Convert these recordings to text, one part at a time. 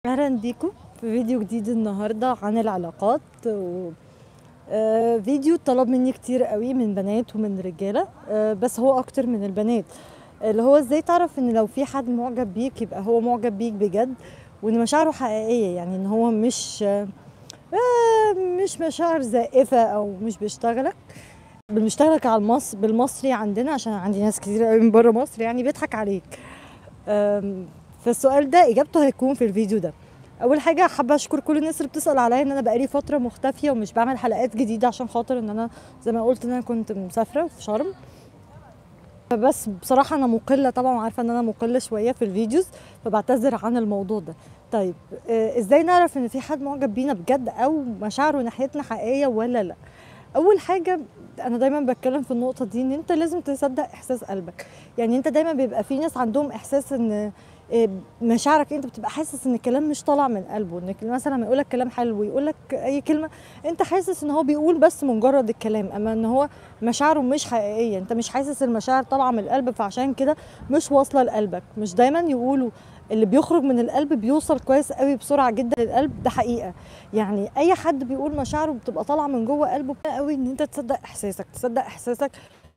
اهلا بيكم في فيديو جديد النهارده عن العلاقات و... آه، فيديو طلب مني كتير قوي من بنات ومن رجاله آه، بس هو اكتر من البنات اللي هو ازاي تعرف ان لو في حد معجب بيك يبقى هو معجب بيك بجد وان مشاعره حقيقيه يعني ان هو مش آه، مش مشاعر زائفه او مش بيشتغلك بنشتغلك على المصر بالمصري عندنا عشان عندي ناس كتير قوي من بره مصر يعني بيضحك عليك آم، فالسؤال ده اجابته هيكون في الفيديو ده اول حاجه حابه اشكر كل الناس اللي بتسال عليا ان انا بقالي فتره مختفيه ومش بعمل حلقات جديده عشان خاطر ان انا زي ما قلت ان انا كنت مسافره في شرم فبس بصراحه انا مقله طبعا وعارفه ان انا مقله شويه في الفيديوز فبعتذر عن الموضوع ده طيب آه، ازاي نعرف ان في حد معجب بينا بجد او مشاعره ناحيتنا حقيقيه ولا لا اول حاجه انا دايما بتكلم في النقطه دي ان انت لازم تصدق احساس قلبك يعني انت دايما بيبقى في ناس عندهم احساس ان إيه، مشاعرك انت بتبقى حاسس ان الكلام مش طالع من قلبه انك مثلا لما يقول لك كلام حلو يقول لك اي كلمه انت حاسس ان هو بيقول بس مجرد الكلام اما ان هو مشاعره مش حقيقيه انت مش حاسس المشاعر طالعه من القلب فعشان كده مش واصله لقلبك مش دايما يقولوا اللي بيخرج من القلب بيوصل كويس قوي بسرعه جدا للقلب ده حقيقه يعني اي حد بيقول مشاعره بتبقى طالعه من جوه قلبه قوي ان انت تصدق احساسك تصدق احساسك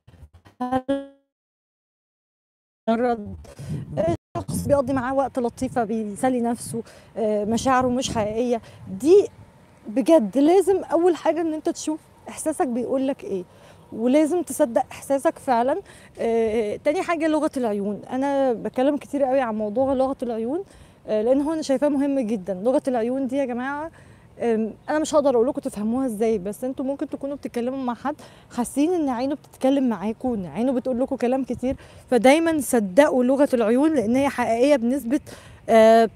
مجرد شخص بيقضي معاه وقت لطيفة بيسلي نفسه آه، مشاعره مش حقيقية دي بجد لازم أول حاجة إن أنت تشوف إحساسك بيقول لك إيه ولازم تصدق إحساسك فعلا آه، تاني حاجة لغة العيون أنا بتكلم كتير قوي عن موضوع لغة العيون آه، لأن هو أنا شايفاه مهم جدا لغة العيون دي يا جماعة أم، انا مش هقدر اقول لكم تفهموها ازاي بس انتوا ممكن تكونوا بتتكلموا مع حد حاسين ان عينه بتتكلم معاكم وان عينه بتقول لكم كلام كتير فدايما صدقوا لغه العيون لان هي حقيقيه بنسبه آه،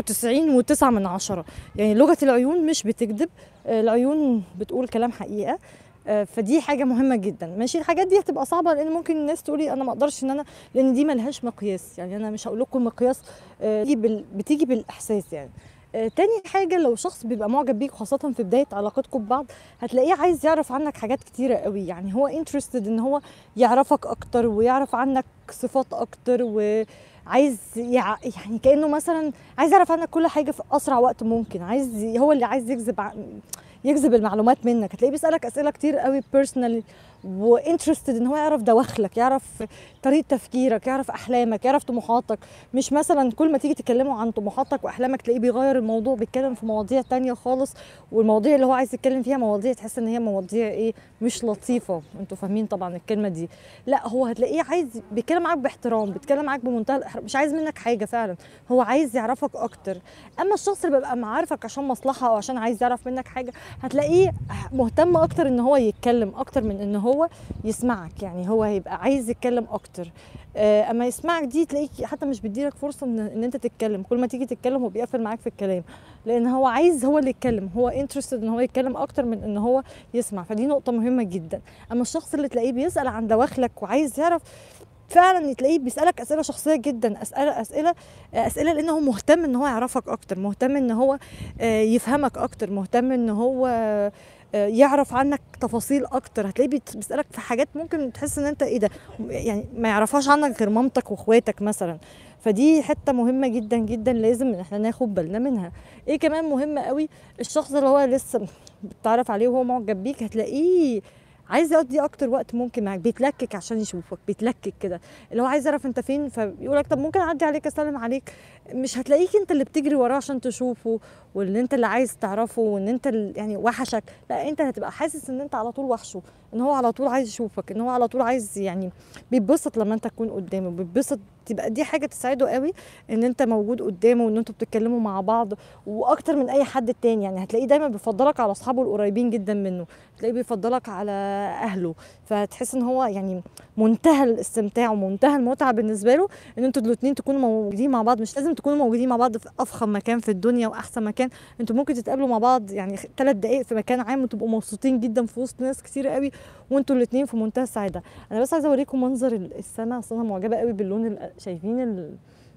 99 و9 من عشرة يعني لغه العيون مش بتكذب آه، العيون بتقول كلام حقيقه آه، فدي حاجه مهمه جدا ماشي الحاجات دي هتبقى صعبه لان ممكن الناس تقولي انا ما اقدرش ان انا لان دي ملهاش مقياس يعني انا مش هقول لكم مقياس آه، بتيجي بال- بتيجي بالاحساس يعني آه، تاني حاجة لو شخص بيبقى معجب بيك خاصة في بداية علاقتكم ببعض هتلاقيه عايز يعرف عنك حاجات كتيرة قوي يعني هو انترستد ان هو يعرفك اكتر ويعرف عنك صفات اكتر وعايز يع... يعني كأنه مثلا عايز يعرف عنك كل حاجة في اسرع وقت ممكن عايز هو اللي عايز يجذب ع... يجذب المعلومات منك هتلاقيه بيسألك اسئلة كتير قوي بيرسونال وانترستد ان هو يعرف دواخلك يعرف طريقة تفكيرك يعرف احلامك يعرف طموحاتك مش مثلا كل ما تيجي تكلموا عن طموحاتك واحلامك تلاقيه بيغير الموضوع بيتكلم في مواضيع تانية خالص والمواضيع اللي هو عايز يتكلم فيها مواضيع تحس ان هي مواضيع ايه مش لطيفه انتوا فاهمين طبعا الكلمه دي لا هو هتلاقيه عايز بيتكلم معاك باحترام بيتكلم معاك بمنتهى الاحترام مش عايز منك حاجه فعلا هو عايز يعرفك اكتر اما الشخص اللي بيبقى معارفك عشان مصلحه او عشان عايز يعرف منك حاجه هتلاقيه مهتم اكتر ان هو يتكلم اكتر من ان هو يسمعك يعني هو هيبقى عايز يتكلم اكتر آه، اما يسمعك دي تلاقيك حتى مش بيديلك فرصه ان, إن انت تتكلم كل ما تيجي تتكلم هو بيقفل معاك في الكلام لان هو عايز هو اللي يتكلم هو انترستد ان هو يتكلم اكتر من ان هو يسمع فدي نقطه مهمه جدا اما الشخص اللي تلاقيه بيسال عن دواخلك وعايز يعرف فعلا تلاقيه بيسالك اسئله شخصيه جدا اسئله اسئله اسئله لان هو مهتم ان هو يعرفك اكتر مهتم ان هو آه، يفهمك اكتر مهتم ان هو آه، يعرف عنك تفاصيل اكتر هتلاقيه بيت- بيسالك في حاجات ممكن تحس ان انت ايه ده يعني ما يعرفهاش عنك غير مامتك واخواتك مثلا فدي حته مهمه جدا جدا لازم ان احنا ناخد بالنا منها ايه كمان مهم قوي الشخص اللي هو لسه بتتعرف عليه وهو معجب بيك هتلاقيه عايز يقضي اكتر وقت ممكن معاك بيتلكك عشان يشوفك بيتلكك كده اللي هو عايز يعرف انت فين فيقول لك طب ممكن اعدي عليك اسلم عليك مش هتلاقيك انت اللي بتجري وراه عشان تشوفه وان انت اللي عايز تعرفه وان انت اللي يعني وحشك لا انت هتبقى حاسس ان انت على طول وحشه ان هو على طول عايز يشوفك ان هو على طول عايز يعني بيتبسط لما انت تكون قدامه بيتبسط تبقى دي حاجه تساعده قوي ان انت موجود قدامه وان انتوا بتتكلموا مع بعض واكتر من اي حد تاني يعني هتلاقيه دايما بيفضلك على اصحابه القريبين جدا منه تلاقيه بيفضلك على اهله فتحس ان هو يعني منتهى الاستمتاع ومنتهى المتعه بالنسبه له ان انتوا الاثنين تكونوا موجودين مع بعض مش لازم تكونوا موجودين مع بعض في افخم مكان في الدنيا واحسن مكان انتوا ممكن تتقابلوا مع بعض يعني ثلاث دقائق في مكان عام وتبقوا مبسوطين جدا في وسط ناس كتير قوي وانتوا الاثنين في منتهى السعاده انا بس عايزه اوريكم منظر السماء اصل انا معجبه قوي باللون ال- شايفين ال...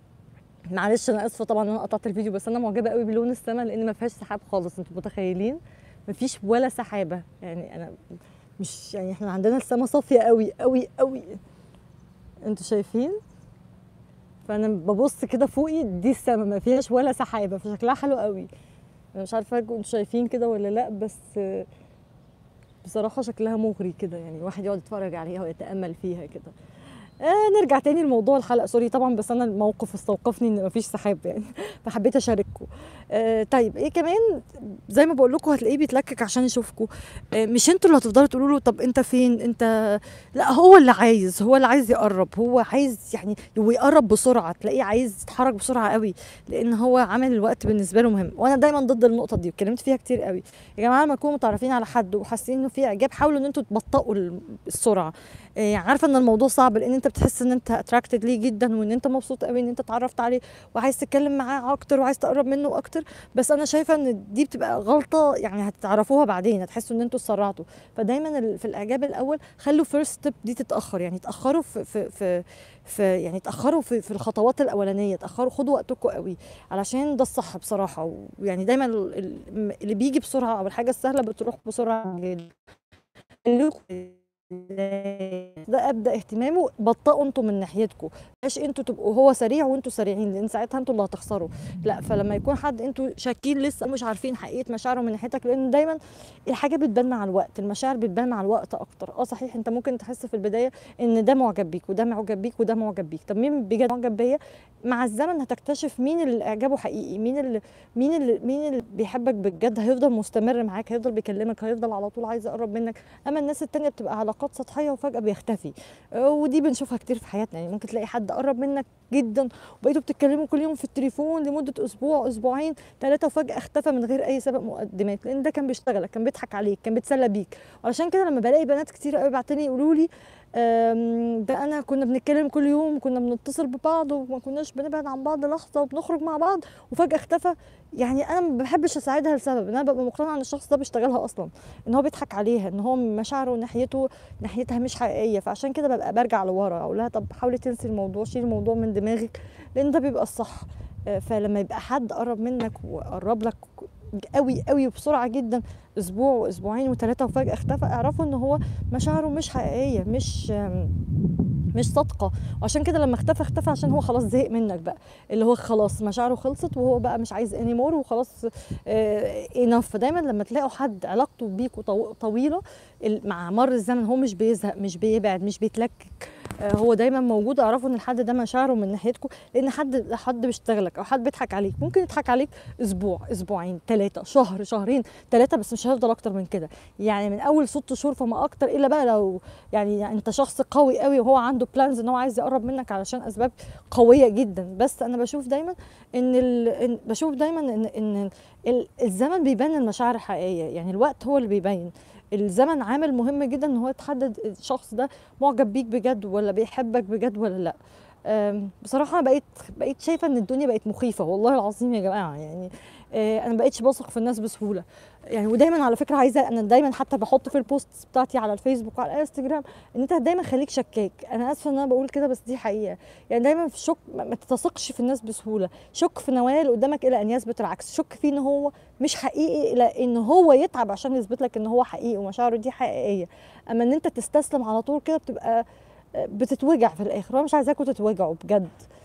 معلش انا اسفه طبعا ان انا قطعت الفيديو بس انا معجبه قوي بلون السماء لان ما فيهاش سحاب خالص انتوا متخيلين ما فيش ولا سحابه يعني انا مش يعني احنا عندنا السماء صافيه قوي قوي قوي انتوا شايفين فانا ببص كده فوقي دي السما ما فيهاش ولا سحابه فشكلها حلو قوي انا مش عارفه انتوا شايفين كده ولا لا بس آه، بصراحه شكلها مغري كده يعني الواحد يقعد يتفرج عليها ويتامل فيها كده آه نرجع تاني لموضوع الحلقه سوري طبعا بس انا الموقف استوقفني ان مفيش سحاب يعني فحبيت اشارككم آه طيب ايه كمان زي ما بقول لكم هتلاقيه بيتلكك عشان يشوفكم آه مش انتوا اللي هتفضلوا تقولوا له طب انت فين انت لا هو اللي عايز هو اللي عايز يقرب هو عايز يعني ويقرب بسرعه تلاقيه عايز يتحرك بسرعه قوي لان هو عامل الوقت بالنسبه له مهم وانا دايما ضد النقطه دي واتكلمت فيها كتير قوي يا جماعه لما تكونوا متعرفين على حد وحاسين انه في اعجاب حاولوا ان انتوا تبطئوا ال- السرعه آه، عارفه ان الموضوع صعب لان انت بتحس ان انت اتراكتد ليه جدا وان انت مبسوط قوي ان انت اتعرفت عليه وعايز تتكلم معاه اكتر وعايز تقرب منه اكتر بس انا شايفه ان دي بتبقى غلطه يعني هتعرفوها بعدين هتحسوا ان انتوا اتسرعتوا فدايما ال- في الاعجاب الاول خلوا فيرست ستيب دي تتاخر يعني تاخروا في في في, في يعني تاخروا في, في الخطوات الاولانيه تاخروا خدوا وقتكم قوي علشان ده الصح بصراحه ويعني دايما ال- ال- اللي بيجي بسرعه او الحاجه السهله بتروح بسرعه جدا خلوكوا ده ابدا اهتمامه بطئوا انتوا من ناحيتكم مش انتوا تبقوا هو سريع وانتوا سريعين لان ساعتها انتوا اللي هتخسروا لا فلما يكون حد انتوا شاكين لسه مش عارفين حقيقه مشاعره من ناحيتك لان دايما الحاجه بتبان مع الوقت المشاعر بتبان مع الوقت اكتر اه صحيح انت ممكن تحس في البدايه ان ده معجب بيك وده معجب بيك وده معجب بيك طب مين بجد معجب بيا مع الزمن هتكتشف مين اللي اعجابه حقيقي مين اللي مين اللي مين اللي بيحبك بجد هيفضل مستمر معاك هيفضل بيكلمك هيفضل على طول عايز يقرب منك اما الناس التانية بتبقى علاقات سطحيه وفجاه بيختفي آه، ودي بنشوفها كتير في حياتنا يعني ممكن تلاقي حد قرب منك جدا وبقيتوا بتتكلموا كل يوم في التليفون لمده اسبوع اسبوعين ثلاثه وفجاه اختفى من غير اي سبب مقدمات لان ده كان بيشتغلك كان بيضحك عليك كان بيتسلى بيك وعشان كده لما بلاقي بنات كتير قوي بعتلي يقولوا لي آم، ده انا كنا بنتكلم كل يوم كنا بنتصل ببعض وما كناش بنبعد عن بعض لحظه وبنخرج مع بعض وفجاه اختفى يعني انا ما بحبش اساعدها لسبب ان انا ببقى مقتنعه ان الشخص ده بيشتغلها اصلا ان هو بيضحك عليها ان هو مشاعره ناحيته ناحيتها مش حقيقيه فعشان كده ببقى برجع لورا اقول لها طب حاولي تنسي الموضوع شيلي الموضوع من دماغك لان ده بيبقى الصح آه، فلما يبقى حد قرب منك وقرب لك قوي قوي وبسرعه جدا اسبوع واسبوعين وثلاثه وفجاه اختفى اعرفوا ان هو مشاعره مش حقيقيه مش آم، مش صادقه وعشان كده لما اختفى اختفى عشان هو خلاص زهق منك بقى اللي هو خلاص مشاعره خلصت وهو بقى مش عايز اني مور وخلاص انف فدايما لما تلاقوا حد علاقته بيكوا طو- طويله ال- مع مر الزمن هو مش بيزهق مش بيبعد مش بيتلكك آه، هو دايما موجود اعرفوا ان الحد ده مشاعره من ناحيتكم لان حد حد بيشتغلك او حد بيضحك عليك ممكن يضحك عليك اسبوع اسبوعين ثلاثه شهر شهرين ثلاثه بس مش هيفضل اكتر من كده يعني من اول ست شهور فما اكتر الا بقى لو يعني انت شخص قوي قوي وهو عنده بلانز ان هو عايز يقرب منك علشان اسباب قويه جدا بس انا بشوف دايما ان, ال... إن بشوف دايما ان ان ال- الزمن بيبان المشاعر الحقيقيه يعني الوقت هو اللي بيبين الزمن عامل مهم جدا ان هو يتحدد الشخص ده معجب بيك بجد ولا بيحبك بجد ولا لا أم، بصراحه أنا بقيت بقيت شايفه ان الدنيا بقت مخيفه والله العظيم يا جماعه يعني آه، انا بقيتش بثق في الناس بسهوله يعني ودايما على فكره عايزه انا دايما حتى بحط في البوست بتاعتي على الفيسبوك وعلى الانستجرام ان انت دايما خليك شكاك انا اسفه ان انا بقول كده بس دي حقيقه يعني دايما في شك ما ما تثقش في الناس بسهوله شك في نوايا اللي قدامك الى ان يثبت العكس شك فيه ان هو مش حقيقي الى ان هو يتعب عشان يثبت لك ان هو حقيقي ومشاعره دي حقيقيه اما ان انت تستسلم على طول كده بتبقى آه، بتتوجع في الاخر وانا مش عايزاكم تتوجعوا بجد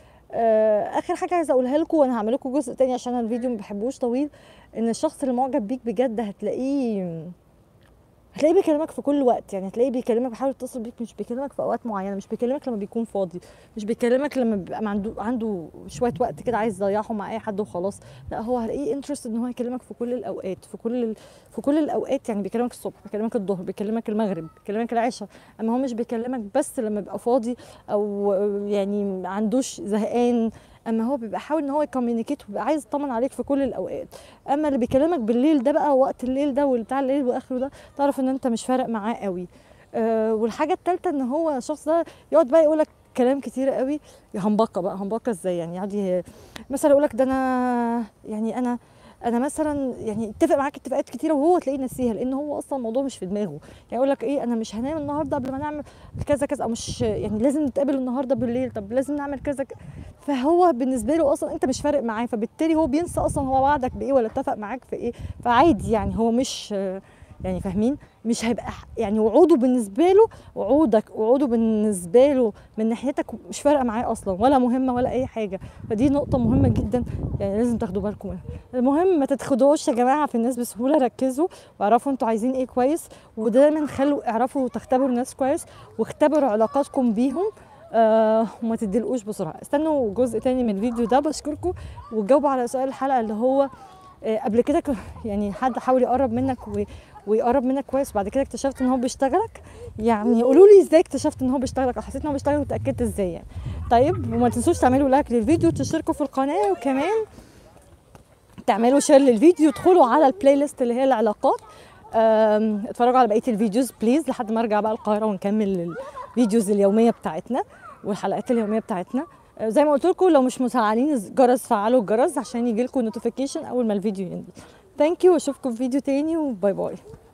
آه، اخر حاجه عايزه اقولها لكم وانا هعمل لكم جزء تاني عشان أنا الفيديو ما بحبوش طويل ان الشخص اللي معجب بيك بجد هتلاقيه هتلاقيه بيكلمك في كل وقت يعني هتلاقيه بيكلمك بيحاول يتصل بيك مش بيكلمك في اوقات معينه مش بيكلمك لما بيكون فاضي مش بيكلمك لما بيبقى عنده عنده شويه وقت كده عايز يضيعه مع اي حد وخلاص لا هو هتلاقيه انترست ان هو يكلمك في كل الاوقات في كل ال... في كل الاوقات يعني بيكلمك الصبح بيكلمك الظهر بيكلمك المغرب بيكلمك العشاء اما هو مش بيكلمك بس لما بيبقى فاضي او يعني ما عندوش زهقان اما هو بيبقى حاول ان هو يكوميونيكيت وبيبقى عايز يطمن عليك في كل الاوقات اما اللي بيكلمك بالليل ده بقى وقت الليل ده والبتاع الليل واخره ده تعرف ان انت مش فارق معاه قوي أه والحاجه الثالثه ان هو الشخص ده يقعد بقى يقول لك كلام كتير قوي هنبقى بقى هنبقى ازاي يعني يقعد ي- مثلا يقول لك ده انا يعني انا انا مثلا يعني اتفق معاك اتفاقات كتيره وهو تلاقيه نسيها لان هو اصلا الموضوع مش في دماغه يعني يقول لك ايه انا مش هنام النهارده قبل ما نعمل كذا كذا او مش يعني لازم نتقابل النهارده بالليل طب لازم نعمل كذا ك- فهو بالنسبه له اصلا انت مش فارق معاه فبالتالي هو بينسى اصلا هو وعدك بايه ولا اتفق معاك في ايه فعادي يعني هو مش يعني فاهمين مش هيبقى ح- يعني وعوده بالنسبه له وعودك وعوده بالنسبه له من ناحيتك مش فارقه معاه اصلا ولا مهمه ولا اي حاجه فدي نقطه مهمه جدا يعني لازم تاخدوا بالكم منها المهم ما تتخدوش يا جماعه في الناس بسهوله ركزوا واعرفوا انتوا عايزين ايه كويس ودايما خلوا اعرفوا تختبروا الناس كويس واختبروا علاقاتكم بيهم آه وما تدلقوش بسرعه استنوا جزء تاني من الفيديو ده بشكركم وتجاوبوا على سؤال الحلقه اللي هو آه قبل كده ك- يعني حد حاول يقرب منك و ويقرب منك كويس وبعد كده اكتشفت ان هو بيشتغلك يعني قولوا لي ازاي اكتشفت ان هو بيشتغلك او حسيت ان هو بيشتغلك وتاكدت ازاي يعني طيب وما تنسوش تعملوا لايك للفيديو وتشتركوا في القناه وكمان تعملوا شير للفيديو ادخلوا على البلاي ليست اللي هي العلاقات أم، اتفرجوا على بقيه الفيديوز بليز لحد ما ارجع بقى القاهره ونكمل الفيديوز اليوميه بتاعتنا والحلقات اليوميه بتاعتنا أه، زي ما قلت لكم لو مش مفعلين الجرس فعلوا الجرس عشان يجي لكم نوتيفيكيشن اول ما الفيديو ينزل ثانك يو واشوفكم في فيديو تاني وباي باي